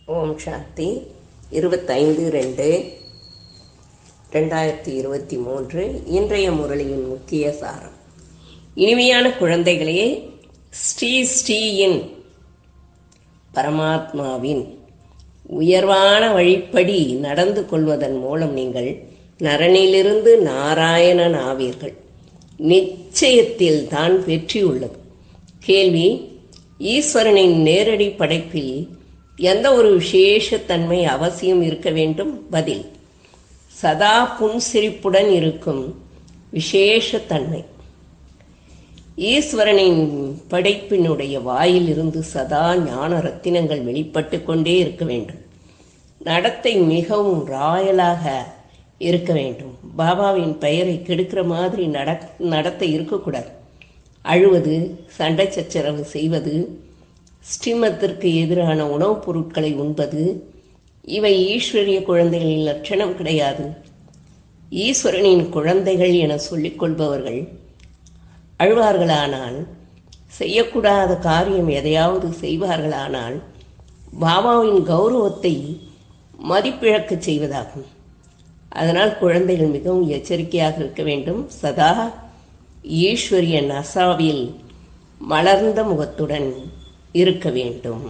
ஓம் சாந்தி இருபத்தைந்து ரெண்டு ரெண்டாயிரத்தி இருபத்தி மூன்று இன்றைய முரளியின் முக்கிய சாரம் இனிமையான குழந்தைகளே ஸ்ரீ ஸ்ரீயின் பரமாத்மாவின் உயர்வான வழிப்படி நடந்து கொள்வதன் மூலம் நீங்கள் நரனிலிருந்து நாராயணன் ஆவீர்கள் நிச்சயத்தில் தான் வெற்றி உள்ளது கேள்வி ஈஸ்வரனின் நேரடி படைப்பில் எந்த ஒரு விசேஷத்தன்மை அவசியம் இருக்க வேண்டும் பதில் சதா புன்சிரிப்புடன் இருக்கும் விசேஷத்தன்மை ஈஸ்வரனின் படைப்பினுடைய வாயிலிருந்து சதா ஞான ரத்தினங்கள் வெளிப்பட்டு கொண்டே இருக்க வேண்டும் நடத்தை மிகவும் ராயலாக இருக்க வேண்டும் பாபாவின் பெயரை கெடுக்கிற மாதிரி நட நடத்தை இருக்கக்கூடாது அழுவது சண்டை சச்சரவு செய்வது ஸ்ரீமத்திற்கு எதிரான உணவுப் பொருட்களை உண்பது இவை ஈஸ்வரிய குழந்தைகளின் லட்சணம் கிடையாது ஈஸ்வரனின் குழந்தைகள் என சொல்லிக் கொள்பவர்கள் அழுவார்களானால் செய்யக்கூடாத காரியம் எதையாவது செய்வார்களானால் பாபாவின் கௌரவத்தை மதிப்பிழக்கச் செய்வதாகும் அதனால் குழந்தைகள் மிகவும் எச்சரிக்கையாக இருக்க வேண்டும் சதா ஈஸ்வரிய நசாவில் மலர்ந்த முகத்துடன் இருக்க வேண்டும்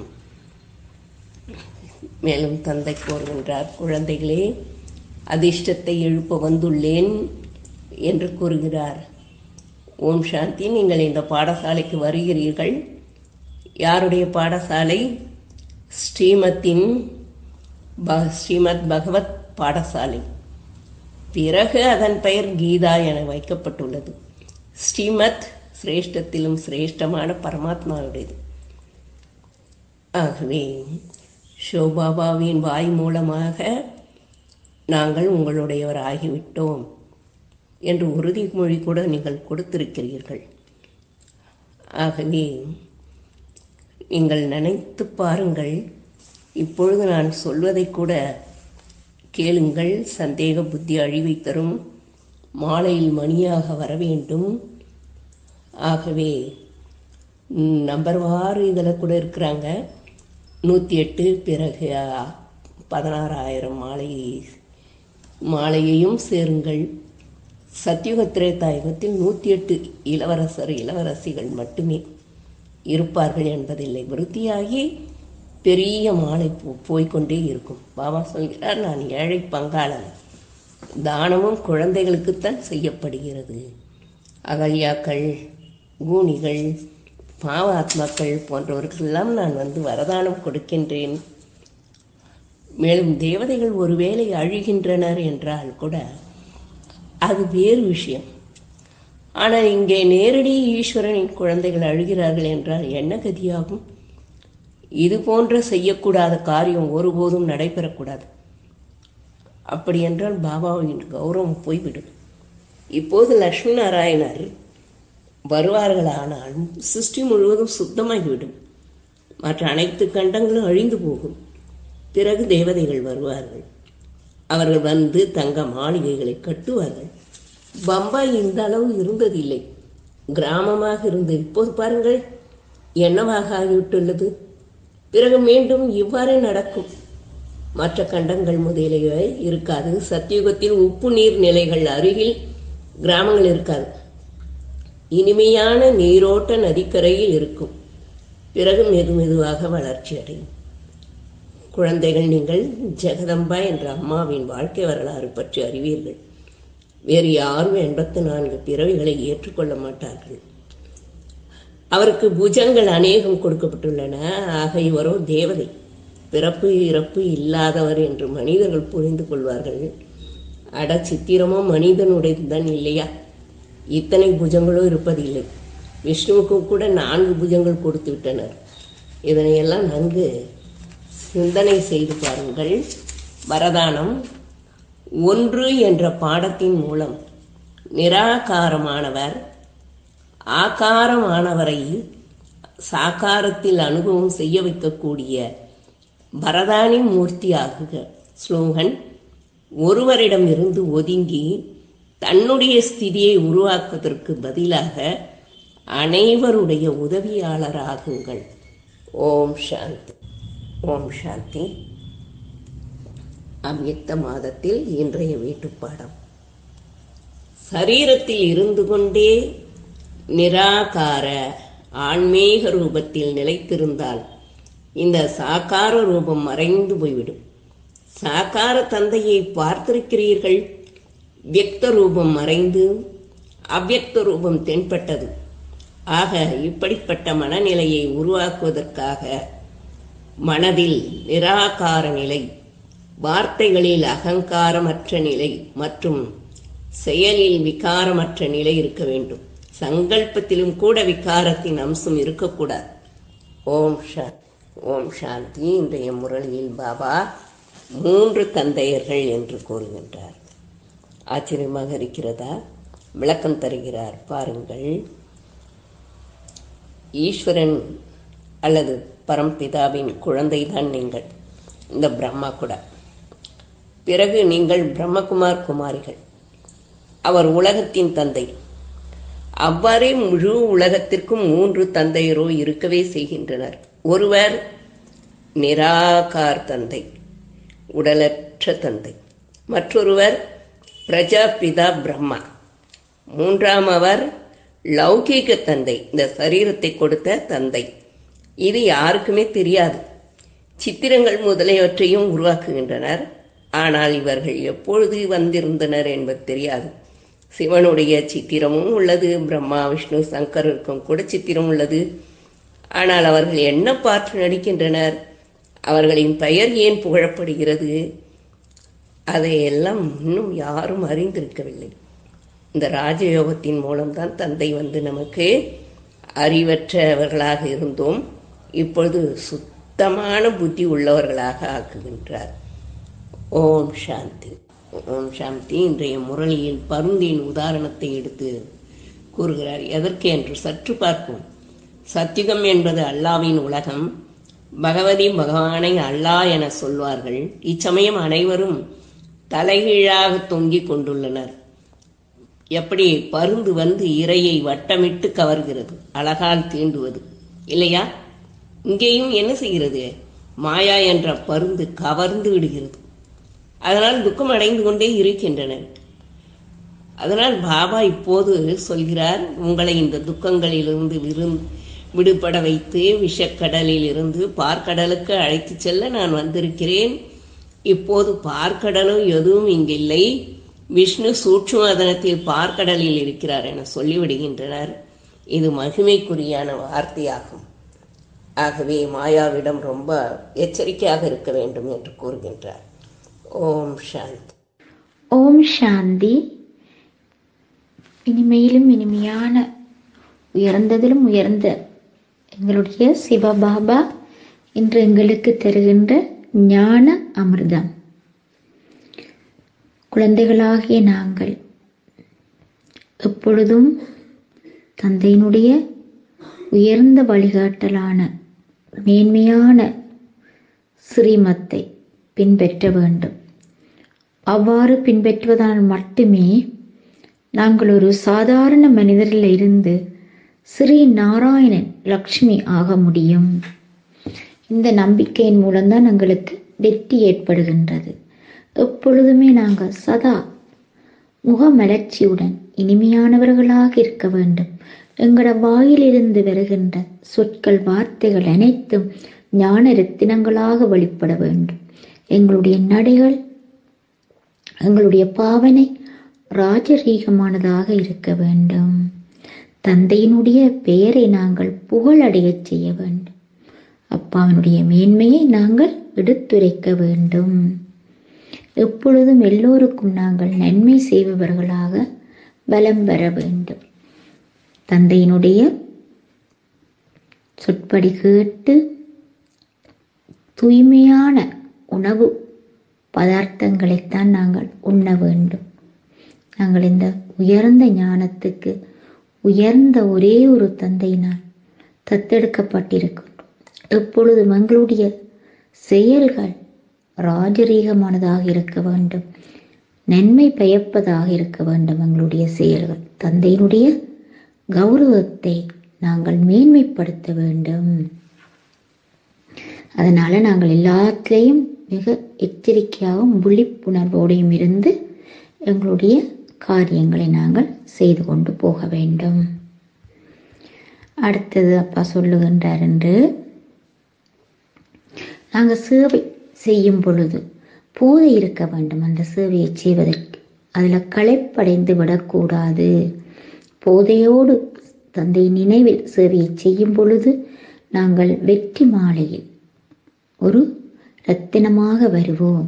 மேலும் தந்தை கூறுகின்றார் குழந்தைகளே அதிர்ஷ்டத்தை எழுப்ப வந்துள்ளேன் என்று கூறுகிறார் ஓம் சாந்தி நீங்கள் இந்த பாடசாலைக்கு வருகிறீர்கள் யாருடைய பாடசாலை ஸ்ரீமத்தின் ப ஸ்ரீமத் பகவத் பாடசாலை பிறகு அதன் பெயர் கீதா என வைக்கப்பட்டுள்ளது ஸ்ரீமத் சிரேஷ்டத்திலும் சிரேஷ்டமான பரமாத்மாவுடையது ஆகவே ஷோபாபாவின் வாய் மூலமாக நாங்கள் உங்களுடையவர் ஆகிவிட்டோம் என்று உறுதிமொழி கூட நீங்கள் கொடுத்திருக்கிறீர்கள் ஆகவே நீங்கள் நினைத்து பாருங்கள் இப்பொழுது நான் சொல்வதை கூட கேளுங்கள் சந்தேக புத்தி அழிவை தரும் மாலையில் மணியாக வர வேண்டும் ஆகவே நம்பர் வாறு இதில் கூட இருக்கிறாங்க நூற்றி எட்டு பிறகு பதினாறாயிரம் மாலை மாலையையும் சேருங்கள் சத்தியுக திரேதாயுகத்தில் நூற்றி எட்டு இளவரசர் இளவரசிகள் மட்டுமே இருப்பார்கள் என்பதில்லை விருத்தியாகி பெரிய மாலை போ போய்கொண்டே இருக்கும் பாபா சொல்கிறார் நான் ஏழை பங்காளன் தானமும் குழந்தைகளுக்குத்தான் செய்யப்படுகிறது அகல்யாக்கள் கூனிகள் பாவ ஆத்மாக்கள் போன்றவர்களெல்லாம் நான் வந்து வரதானம் கொடுக்கின்றேன் மேலும் தேவதைகள் ஒருவேளை அழுகின்றனர் என்றால் கூட அது வேறு விஷயம் ஆனால் இங்கே நேரடி ஈஸ்வரனின் குழந்தைகள் அழுகிறார்கள் என்றால் என்ன கதியாகும் இது போன்ற செய்யக்கூடாத காரியம் ஒருபோதும் நடைபெறக்கூடாது அப்படி என்றால் பாபாவின் கௌரவம் போய்விடும் இப்போது லக்ஷ்மி நாராயணர் வருவார்களானால் சிருஷ்டி முழுவதும் சுத்தமாகிவிடும் மற்ற அனைத்து கண்டங்களும் அழிந்து போகும் பிறகு தேவதைகள் வருவார்கள் அவர்கள் வந்து தங்க மாளிகைகளை கட்டுவார்கள் பம்பாய் இந்த அளவு இருந்ததில்லை கிராமமாக இருந்து இப்போது பாருங்கள் என்னவாக ஆகிவிட்டுள்ளது பிறகு மீண்டும் இவ்வாறே நடக்கும் மற்ற கண்டங்கள் முதலியவை இருக்காது சத்தியுகத்தில் உப்பு நீர் நிலைகள் அருகில் கிராமங்கள் இருக்காது இனிமையான நீரோட்ட நதிக்கரையில் இருக்கும் பிறகு மெது மெதுவாக வளர்ச்சி அடையும் குழந்தைகள் நீங்கள் ஜெகதம்பா என்ற அம்மாவின் வாழ்க்கை வரலாறு பற்றி அறிவீர்கள் வேறு யாரும் எண்பத்து நான்கு பிறவிகளை ஏற்றுக்கொள்ள மாட்டார்கள் அவருக்கு புஜங்கள் அநேகம் கொடுக்கப்பட்டுள்ளன ஆக இவரோ தேவதை பிறப்பு இறப்பு இல்லாதவர் என்று மனிதர்கள் புரிந்து கொள்வார்கள் அட சித்திரமோ மனிதனுடையதுதான் இல்லையா இத்தனை புஜங்களும் இருப்பதில்லை விஷ்ணுவுக்கும் கூட நான்கு புஜங்கள் கொடுத்து விட்டனர் இதனையெல்லாம் நன்கு சிந்தனை செய்து பாருங்கள் வரதானம் ஒன்று என்ற பாடத்தின் மூலம் நிராகாரமானவர் ஆகாரமானவரை சாக்காரத்தில் அனுபவம் செய்ய வைக்கக்கூடிய பரதானி மூர்த்தி ஆகுக ஸ்லோகன் ஒருவரிடம் இருந்து ஒதுங்கி தன்னுடைய ஸ்திதியை உருவாக்குவதற்கு பதிலாக அனைவருடைய உதவியாளராகுங்கள் ஓம் சாந்தி ஓம் சாந்தி அவ்யக்த மாதத்தில் இன்றைய வீட்டுப்பாடம் சரீரத்தில் இருந்து கொண்டே நிராகார ஆன்மீக ரூபத்தில் நிலைத்திருந்தால் இந்த சாக்கார ரூபம் மறைந்து போய்விடும் சாக்கார தந்தையை பார்த்திருக்கிறீர்கள் வியக்த ரூபம் மறைந்து அவ்யக்த ரூபம் தென்பட்டது ஆக இப்படிப்பட்ட மனநிலையை உருவாக்குவதற்காக மனதில் நிராகார நிலை வார்த்தைகளில் அகங்காரமற்ற நிலை மற்றும் செயலில் விகாரமற்ற நிலை இருக்க வேண்டும் சங்கல்பத்திலும் கூட விகாரத்தின் அம்சம் இருக்கக்கூடாது ஓம் சாந்தி ஓம் சாந்தி இன்றைய முரளியில் பாபா மூன்று தந்தையர்கள் என்று கூறுகின்றார் ஆச்சரியமாக இருக்கிறதா விளக்கம் தருகிறார் பாருங்கள் ஈஸ்வரன் அல்லது பரம்பிதாவின் குழந்தைதான் நீங்கள் இந்த பிரம்மா கூட பிறகு நீங்கள் பிரம்மகுமார் குமாரிகள் அவர் உலகத்தின் தந்தை அவ்வாறே முழு உலகத்திற்கும் மூன்று தந்தையரோ இருக்கவே செய்கின்றனர் ஒருவர் நிராகார் தந்தை உடலற்ற தந்தை மற்றொருவர் பிரஜாபிதா பிரம்மா மூன்றாம் அவர் லௌகீக தந்தை இந்த சரீரத்தை கொடுத்த தந்தை இது யாருக்குமே தெரியாது சித்திரங்கள் முதலியவற்றையும் உருவாக்குகின்றனர் ஆனால் இவர்கள் எப்பொழுது வந்திருந்தனர் என்பது தெரியாது சிவனுடைய சித்திரமும் உள்ளது பிரம்மா விஷ்ணு சங்கருக்கும் கூட சித்திரம் உள்ளது ஆனால் அவர்கள் என்ன பார்த்து நடிக்கின்றனர் அவர்களின் பெயர் ஏன் புகழப்படுகிறது அதையெல்லாம் இன்னும் யாரும் அறிந்திருக்கவில்லை இந்த ராஜயோகத்தின் மூலம்தான் தந்தை வந்து நமக்கு அறிவற்றவர்களாக இருந்தோம் இப்பொழுது சுத்தமான புத்தி உள்ளவர்களாக ஆக்குகின்றார் ஓம் சாந்தி ஓம் சாந்தி இன்றைய முரளியில் பருந்தின் உதாரணத்தை எடுத்து கூறுகிறார் எதற்கு என்று சற்று பார்ப்போம் சத்தியுகம் என்பது அல்லாவின் உலகம் பகவதி பகவானை அல்லாஹ் என சொல்வார்கள் இச்சமயம் அனைவரும் தலைகீழாக தொங்கிக் கொண்டுள்ளனர் எப்படி பருந்து வந்து இரையை வட்டமிட்டு கவர்கிறது அழகால் தீண்டுவது இல்லையா இங்கேயும் என்ன செய்கிறது மாயா என்ற பருந்து கவர்ந்து விடுகிறது அதனால் துக்கம் அடைந்து கொண்டே இருக்கின்றனர் அதனால் பாபா இப்போது சொல்கிறார் உங்களை இந்த துக்கங்களிலிருந்து விரும் விடுபட வைத்து விஷக்கடலில் இருந்து பார்க்கடலுக்கு அழைத்து செல்ல நான் வந்திருக்கிறேன் இப்போது பார்க்கடலும் எதுவும் இங்கில்லை விஷ்ணு சூட்சுமதனத்தில் பார்க்கடலில் இருக்கிறார் என சொல்லிவிடுகின்றனர் இது மகிமைக்குரியான வார்த்தையாகும் ஆகவே மாயாவிடம் ரொம்ப எச்சரிக்கையாக இருக்க வேண்டும் என்று கூறுகின்றார் ஓம் சாந்தி ஓம் சாந்தி இனிமையிலும் இனிமையான உயர்ந்ததிலும் உயர்ந்த எங்களுடைய சிவபாபா இன்று எங்களுக்கு தருகின்ற ஞான அமிர்தம் குழந்தைகளாகிய நாங்கள் எப்பொழுதும் தந்தையினுடைய உயர்ந்த வழிகாட்டலான மேன்மையான ஸ்ரீமத்தை பின்பற்ற வேண்டும் அவ்வாறு பின்பற்றுவதால் மட்டுமே நாங்கள் ஒரு சாதாரண மனிதரில் இருந்து ஸ்ரீ நாராயணன் லக்ஷ்மி ஆக முடியும் இந்த நம்பிக்கையின் மூலம்தான் எங்களுக்கு வெற்றி ஏற்படுகின்றது எப்பொழுதுமே நாங்கள் சதா முகமலர்ச்சியுடன் இனிமையானவர்களாக இருக்க வேண்டும் எங்களோட வாயிலிருந்து வருகின்ற சொற்கள் வார்த்தைகள் அனைத்தும் ஞான ரத்தினங்களாக வெளிப்பட வேண்டும் எங்களுடைய நடைகள் எங்களுடைய பாவனை ராஜரீகமானதாக இருக்க வேண்டும் தந்தையினுடைய பெயரை நாங்கள் புகழடையச் செய்ய வேண்டும் அப்பாவினுடைய மேன்மையை நாங்கள் எடுத்துரைக்க வேண்டும் எப்பொழுதும் எல்லோருக்கும் நாங்கள் நன்மை செய்பவர்களாக வலம் வர வேண்டும் தந்தையினுடைய சொற்படி கேட்டு தூய்மையான உணவு பதார்த்தங்களைத்தான் நாங்கள் உண்ண வேண்டும் நாங்கள் இந்த உயர்ந்த ஞானத்துக்கு உயர்ந்த ஒரே ஒரு தந்தையினால் தத்தெடுக்கப்பட்டிருக்கின்றோம் எப்பொழுதும் எங்களுடைய செயல்கள் ராஜரீகமானதாக இருக்க வேண்டும் நன்மை பயப்பதாக இருக்க வேண்டும் எங்களுடைய செயல்கள் தந்தையினுடைய கௌரவத்தை நாங்கள் மேன்மைப்படுத்த வேண்டும் அதனால் நாங்கள் எல்லாத்துலேயும் மிக எச்சரிக்கையாகவும் விழிப்புணர்வோடையும் இருந்து எங்களுடைய காரியங்களை நாங்கள் செய்து கொண்டு போக வேண்டும் அடுத்தது அப்பா சொல்லுகின்றார் என்று நாங்கள் சேவை செய்யும் பொழுது போதை இருக்க வேண்டும் அந்த சேவையை செய்வதற்கு அதில் களைப்படைந்து விடக்கூடாது போதையோடு தந்தை நினைவில் சேவையை செய்யும் பொழுது நாங்கள் வெற்றி மாலையில் ஒரு ரத்தினமாக வருவோம்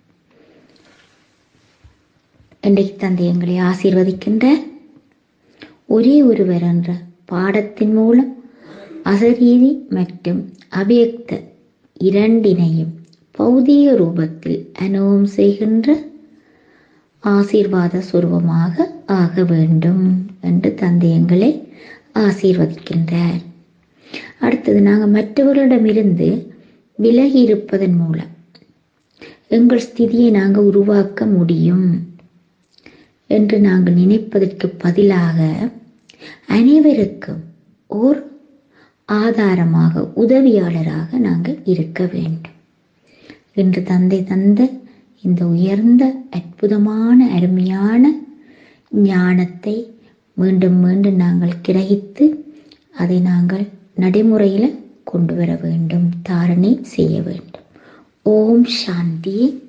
இன்றைக்கு தந்தை எங்களை ஆசீர்வதிக்கின்றார் ஒரே ஒருவர் என்ற பாடத்தின் மூலம் அசரீதி மற்றும் அபியக்த இரண்டினையும் பௌதிக ரூபத்தில் அனுபவம் செய்கின்ற ஆசீர்வாத சுரூபமாக ஆக வேண்டும் என்று தந்தை எங்களை ஆசீர்வதிக்கின்றார் அடுத்தது நாங்கள் மற்றவர்களிடமிருந்து விலகி இருப்பதன் மூலம் எங்கள் ஸ்திதியை நாங்கள் உருவாக்க முடியும் என்று நாங்கள் நினைப்பதற்கு பதிலாக அனைவருக்கும் ஓர் ஆதாரமாக உதவியாளராக நாங்கள் இருக்க வேண்டும் என்று தந்தை தந்த இந்த உயர்ந்த அற்புதமான அருமையான ஞானத்தை மீண்டும் மீண்டும் நாங்கள் கிரகித்து அதை நாங்கள் நடைமுறையில் கொண்டு வர வேண்டும் தாரணை செய்ய வேண்டும் ஓம் சாந்தி